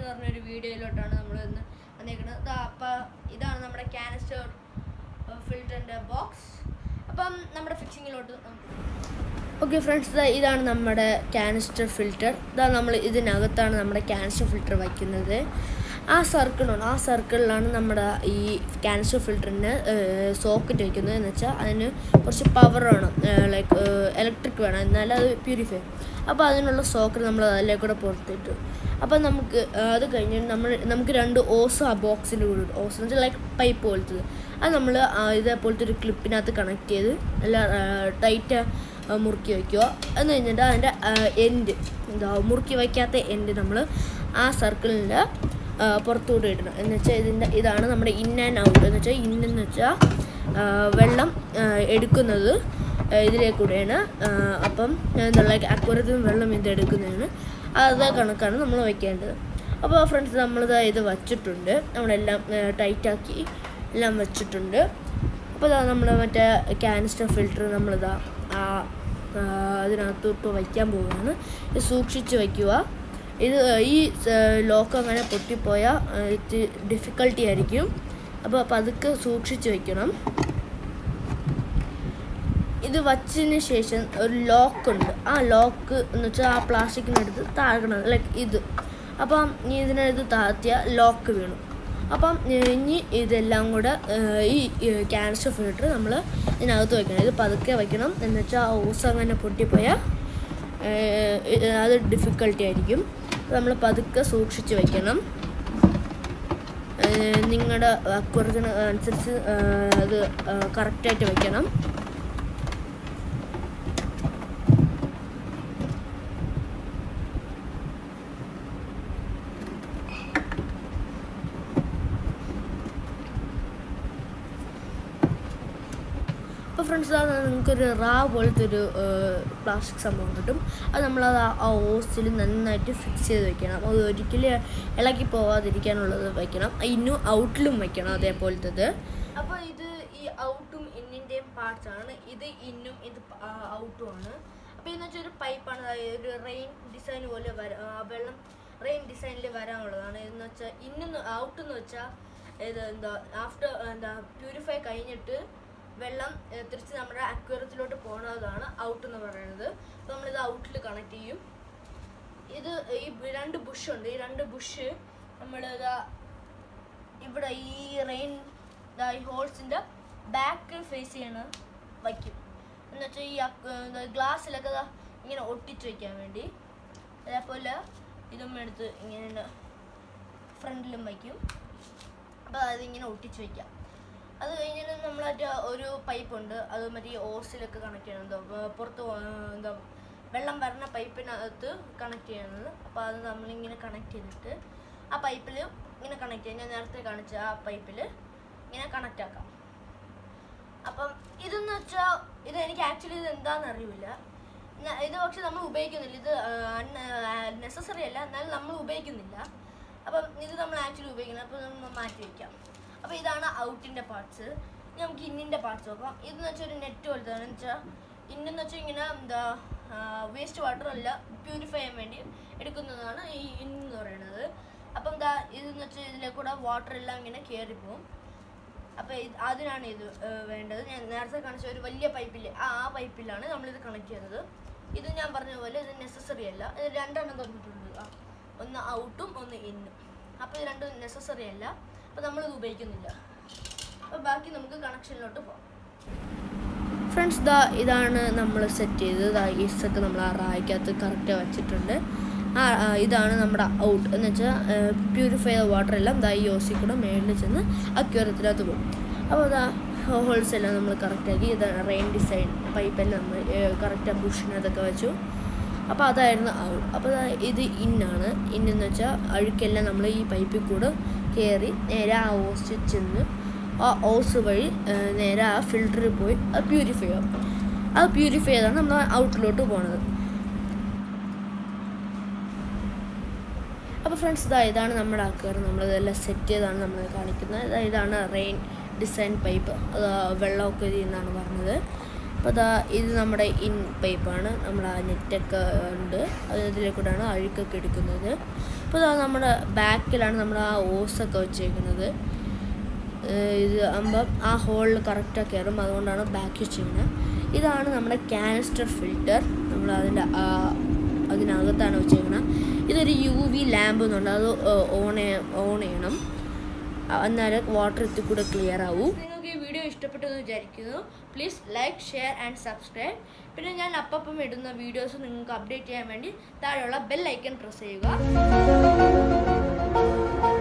എന്ന് പറഞ്ഞൊരു വീഡിയോയിലോട്ടാണ് നമ്മൾ ഇന്ന് വന്നേക്കുന്നത് ദാ അപ്പം ഇതാണ് നമ്മുടെ കാനിസ്റ്റർ ഫിൽറ്ററിൻ്റെ ബോക്സ് അപ്പം നമ്മുടെ ഫിക്സിങ്ങിലോട്ട് ഓക്കെ ഫ്രണ്ട്സ് ഇതാണ് നമ്മുടെ കാനിസ്റ്റർ ഫിൽറ്റർ ഇതാ നമ്മൾ ഇതിനകത്താണ് നമ്മുടെ കാനിസ്റ്റർ ഫിൽറ്റർ വയ്ക്കുന്നത് ആ സർക്കിളുണ്ട് ആ സർക്കിളിലാണ് നമ്മുടെ ഈ കാനിസ്റ്റർ ഫിൽറ്ററിന് സോക്കറ്റ് വയ്ക്കുന്നത് എന്ന് വെച്ചാൽ അതിന് കുറച്ച് പവർ വേണം ലൈക്ക് ഇലക്ട്രിക് വേണം എന്നാലും അത് പ്യൂരിഫൈ അപ്പോൾ അതിനുള്ള സോക്കറ്റ് നമ്മൾ അതിലേക്ക് കൂടെ പുറത്തിട്ടു അപ്പോൾ നമുക്ക് അത് കഴിഞ്ഞ് നമ്മൾ നമുക്ക് രണ്ട് ഓസ് ആ ബോക്സിൻ്റെ കൂടെ ഇടും. ഓസ് എന്ന് വെച്ചാൽ ലൈക്ക് പൈപ്പ് പോലത്തത് അത് നമ്മൾ ഇതേപോലത്തെ ഒരു ക്ലിപ്പിനകത്ത് കണക്ട് ചെയ്ത് നല്ല ടൈറ്റ് മുറുക്കി വയ്ക്കുക എന്ന് കഴിഞ്ഞിട്ട് അതിൻ്റെ എൻഡ് എന്താ മുറുക്കി വയ്ക്കാത്ത എൻഡ് നമ്മൾ ആ സർക്കിളിൻ്റെ പുറത്തുകൂടെ ഇടണം എന്ന് വെച്ചാൽ ഇതിൻ്റെ ഇതാണ് നമ്മുടെ ഇൻ ആൻഡ് ഔട്ട് എന്ന് വെച്ചാൽ ഇൻ എന്ന് വെച്ചാൽ വെള്ളം ആ, എടുക്കുന്നത് ആ, ഇതിലേക്കൂടെയാണ് ആ, അപ്പം എന്താ ലൈക്ക് അക്വരത്തിൽ നിന്ന് വെള്ളം ഇത് എടുക്കുന്നതാണ് അത് കണക്കാണ് നമ്മൾ വയ്ക്കേണ്ടത് അപ്പോൾ ഫ്രണ്ട്സ് നമ്മളിത് ഇത് വച്ചിട്ടുണ്ട് നമ്മളെല്ലാം ടൈറ്റാക്കി എല്ലാം വെച്ചിട്ടുണ്ട് അപ്പോൾ ഇതാ നമ്മൾ മറ്റേ കാനിസ്റ്റർ ഫിൽറ്റർ നമ്മളിതാ ആ ആ, അതിനകത്തോട്ട് വയ്ക്കാൻ പോവുകയാണ് ഇത് സൂക്ഷിച്ച് വയ്ക്കുക ഇത് ഈ ലോക്ക് അങ്ങനെ പൊട്ടിപ്പോയാൽ ഇത് ഡിഫിക്കൽട്ടി ആയിരിക്കും അപ്പോൾ പതുക്കെ സൂക്ഷിച്ച് വയ്ക്കണം ഇത് വച്ചതിന് ശേഷം ഒരു ലോക്ക് ഉണ്ട് ആ ലോക്ക് എന്ന് വെച്ചാൽ ആ പ്ലാസ്റ്റിക്കിനടുത്ത് താഴണം ലൈക്ക് ഇത് അപ്പം ഇനി ഇതിനടുത്ത് താഴ്ത്തിയ ലോക്ക് വീണു അപ്പം ഇനി ഇതെല്ലാം കൂടെ ഏഹ്, ഈ ക്യാൻസർ ഫിൽറ്റർ നമ്മൾ ഇതിനകത്ത് വയ്ക്കണം ഇത് പതുക്കെ വയ്ക്കണം എന്ന് വെച്ചാൽ ആ ഓസ് അങ്ങനെ പൊട്ടിപ്പോയാൽ ഏഹ്, അത് ഡിഫിക്കൽട്ടി ആയിരിക്കും നമ്മൾ പതുക്കെ സൂക്ഷിച്ച് വയ്ക്കണം നിങ്ങളുടെ അക്വറത്തിന് അനുസരിച്ച് ഏഹ്, അത് കറക്റ്റായിട്ട് വയ്ക്കണം അപ്പോൾ ഫ്രണ്ട്സ് അത് നിങ്ങൾക്കൊരു റാ പോലത്തെ ഒരു പ്ലാസ്റ്റിക് സംഭവം കിട്ടും അത് നമ്മളത് ആ- ആ ഓസിൽ നന്നായിട്ട് ഫിക്സ് ചെയ്ത് വെക്കണം അത് ഒരിക്കലും ഇളകി പോവാതിരിക്കാനുള്ളത് വെക്കണം ഇന്നും ഔട്ടിലും വെക്കണം അതേപോലത്തത് അപ്പോൾ ഇത് ഈ ഔട്ടും ഇന്നിൻ്റെയും പാർട്സ് ആണ് ഇത് ഇന്നും ഇത് ഔട്ടും ആണ് അപ്പോൾ ഇതെന്ന് വെച്ചാൽ ഒരു പൈപ്പാണ് അതായത് ഒരു റെയിൻ ഡിസൈൻ പോലെ വര ആ, വെള്ളം റെയിൻ ഡിസൈനിൽ വരാനുള്ളതാണ് എന്ന് വെച്ചാൽ ഇന്ന് ഔട്ട് എന്ന് വെച്ചാൽ ഇത് എന്താ ആഫ്റ്റർ എന്താ പ്യൂരിഫൈ കഴിഞ്ഞിട്ട് വെള്ളം ഏ, തിരിച്ച് നമ്മുടെ അക്വേറിയത്തിലോട്ട് പോകുന്നതാണ് ഔട്ട് എന്ന് പറയുന്നത് അപ്പോൾ നമ്മളിത് ഔട്ടിൽ കണക്ട് ചെയ്യും ഇത് ഈ രണ്ട് ബുഷ് ഉണ്ട് ഈ രണ്ട് ബുഷ് നമ്മൾ ഇതാ ഇവിടെ ഈ റെയിൻ ഇതാ ഈ ഹോൾസിൻ്റെ ബാക്ക് ഫേസ് ചെയ്യണ വയ്ക്കും എന്ന് വെച്ചാൽ ഈ ഗ്ലാസ്സിലൊക്കെ ദാ ഇങ്ങനെ ഒട്ടിച്ച് വയ്ക്കാൻ വേണ്ടി അതേപോലെ ഇതും എടുത്ത് ഇങ്ങനെ ഫ്രണ്ടിലും വയ്ക്കും അപ്പോൾ അതിങ്ങനെ ഒട്ടിച്ച് വയ്ക്കാം അത് കഴിഞ്ഞിട്ട് നമ്മളായിട്ട് ഒരു പൈപ്പ് ഉണ്ട് അത് മറ്റേ ഈ ഓസിലൊക്കെ കണക്ട് ചെയ്യണം എന്തോ ഏർ പുറത്ത് പോ- ഏർ എന്താ വെള്ളം വരുന്ന പൈപ്പിനകത്ത് കണക്ട് ചെയ്യണത് അപ്പോൾ അത് നമ്മളിങ്ങനെ കണക്ട് ചെയ്തിട്ട് ആ പൈപ്പിൽ ഇങ്ങനെ കണക്ട് ചെയ്യാം ഞാൻ നേരത്തെ കാണിച്ച ആ പൈപ്പിൽ ഇങ്ങനെ കണക്റ്റ് ആക്കാം അപ്പം ഇതെന്ന് വെച്ചാൽ ഇത് എനിക്ക് ആക്ച്വലി ഇത് എന്താണെന്ന് അറിയില്ല ന- ഇത് പക്ഷെ നമ്മൾ ഉപയോഗിക്കുന്നില്ല ഇത് നെസസറി അല്ല എന്നാലും നമ്മൾ ഉപയോഗിക്കുന്നില്ല അപ്പം ഇത് നമ്മൾ ആക്ച്വലി ഉപയോഗിക്കുന്നത് അപ്പോൾ നമ്മൾ മാറ്റി വയ്ക്കാം അപ്പോൾ ഇതാണ് ഔട്ടിൻ്റെ പാർട്സ് ഇനി നമുക്ക് ഇന്നിൻ്റെ പാർട്സ് നോക്കാം ഇതെന്ന് വെച്ചാൽ ഒരു നെറ്റ് പോലത്തെ എന്ന് വെച്ചാൽ ഇന്നെന്ന് വെച്ചാൽ ഇങ്ങനെ എന്താ വേസ്റ്റ് വാട്ടർ അല്ല പ്യൂരിഫൈ ചെയ്യാൻ വേണ്ടി എടുക്കുന്നതാണ് ഈ ഇന്ന് എന്ന് പറയുന്നത് അപ്പം എന്താ ഇതെന്ന് വെച്ചാൽ ഇതിലെ കൂടെ വാട്ടർ എല്ലാം ഇങ്ങനെ കയറി പോകും അപ്പോൾ ഇത് അതിനാണ് ഇത് ഏർ, വേണ്ടത് ഞാൻ നേരത്തെ കാണിച്ച ഒരു വലിയ പൈപ്പിൽ ആ ആ പൈപ്പിലാണ് നമ്മളിത് കണക്ട് ചെയ്യുന്നത് ഇത് ഞാൻ പറഞ്ഞ പോലെ ഇത് നെസസറി അല്ല ഇത് രണ്ടെണ്ണം തന്നിട്ടുണ്ട് ആ ഒന്ന് ഔട്ടും ഒന്ന് ഇന്നും അപ്പോൾ ഇത് രണ്ടും നെസസറി അല്ല അപ്പോൾ നമ്മളിത് ഉപയോഗിക്കുന്നില്ല അപ്പോൾ ബാക്കി നമുക്ക് കണക്ഷനിലോട്ട് പോകാം ഫ്രണ്ട്സ് ദാ ഇതാണ് നമ്മൾ സെറ്റ് ചെയ്തത് ദാ ഈസ്റ്റൊക്കെ നമ്മൾ ആ റായ്ക്കകത്ത് കറക്റ്റ് വെച്ചിട്ടുണ്ട് ആ ആ, ഇതാണ് നമ്മുടെ ഔട്ട് എന്ന് വെച്ചാൽ പ്യൂരിഫൈ ചെയ്ത വാട്ടർ എല്ലാം ദാ ഈ ഓസി കൂടെ മേളിൽ ചെന്ന് അക്വേറിയത്തിനകത്ത് പോകും അപ്പോൾ അതാ ഹോൾസ് എല്ലാം നമ്മൾ കറക്റ്റാക്കി ഇതാണ് റെയിൻ ഡിസൈൻ പൈപ്പെല്ലാം നമ്മൾ കറക്റ്റ് ആ ബുഷിനകത്തൊക്കെ വെച്ചു അപ്പോൾ അതായിരുന്നു ഔട്ട് അപ്പോൾ ദാ ഇത് ഇന്നാണ് ഇന്നെന്ന് വെച്ചാൽ അഴുക്കെല്ലാം നമ്മൾ ഈ പൈപ്പിൽ കൂടെ കയറി നേരെ ആ ഓസ് ചെന്ന് ആ ഓസ് വഴി ഏഹ്, നേരെ ആ ഫിൽറ്ററിൽ പോയി അത് പ്യൂരിഫൈ ആവും അത് പ്യൂരിഫൈ ചെയ്താണ് നമ്മൾ ഔട്ടിലോട്ട് പോണത് അപ്പോൾ ഫ്രണ്ട്സ് ഇതാ ഇതാണ് നമ്മുടെ ആൾക്കാർ നമ്മളിതെല്ലാം സെറ്റ് ചെയ്താണ് നമ്മൾ കാണിക്കുന്നത് ഇതാ ഇതാണ് റെയിൻ ഡിസൈൻ പൈപ്പ് അത് വെള്ളമൊക്കെ ചെയ്യുന്നതാണ് പറഞ്ഞത് അപ്പോൾ അതാ ഇത് നമ്മുടെ ഇൻ പൈപ്പാണ് നമ്മൾ ആ നെറ്റൊക്കെ ഉണ്ട് അത് ഇതിലേക്കൂടെയാണ് അഴുക്കൊക്കെ എടുക്കുന്നത് അപ്പോൾ അതാ നമ്മുടെ ബാക്കിലാണ് നമ്മൾ ആ ഓസൊക്കെ വെച്ചേക്കുന്നത് ഏഹ് ഇത് ആകുമ്പം ആ ഹോളിൽ കറക്റ്റാಗಿ കയറും അതുകൊണ്ടാണ് ബാക്ക് ചെയ്യുന്നത് ഇതാണ് നമ്മുടെ കാനിസ്റ്റർ ഫിൽറ്റർ നമ്മൾ അതിൻ്റെ അതിനകത്താണ് വെച്ചേക്കുന്നത് ഇതൊരു യു വി ലാമ്പ് എന്നുണ്ട് അത് ഓൺ ഓൺ ചെയ്യണം അ- അന്നേരം വാട്ടർ എത്തി കൂടെ ക്ലിയർ ആവും നിങ്ങൾക്ക് ഈ വീഡിയോ ഇഷ്ടപ്പെട്ടെന്ന് വിചാരിക്കുന്നു please like share and subscribe പിന്നെ ഞാൻ അപ്പം ഇടുന്ന വീഡിയോസ് നിങ്ങൾക്ക് അപ്ഡേറ്റ് ചെയ്യാൻ വേണ്ടി താഴെയുള്ള ബെൽ ഐക്കൺ പ്രസ് ചെയ്യുക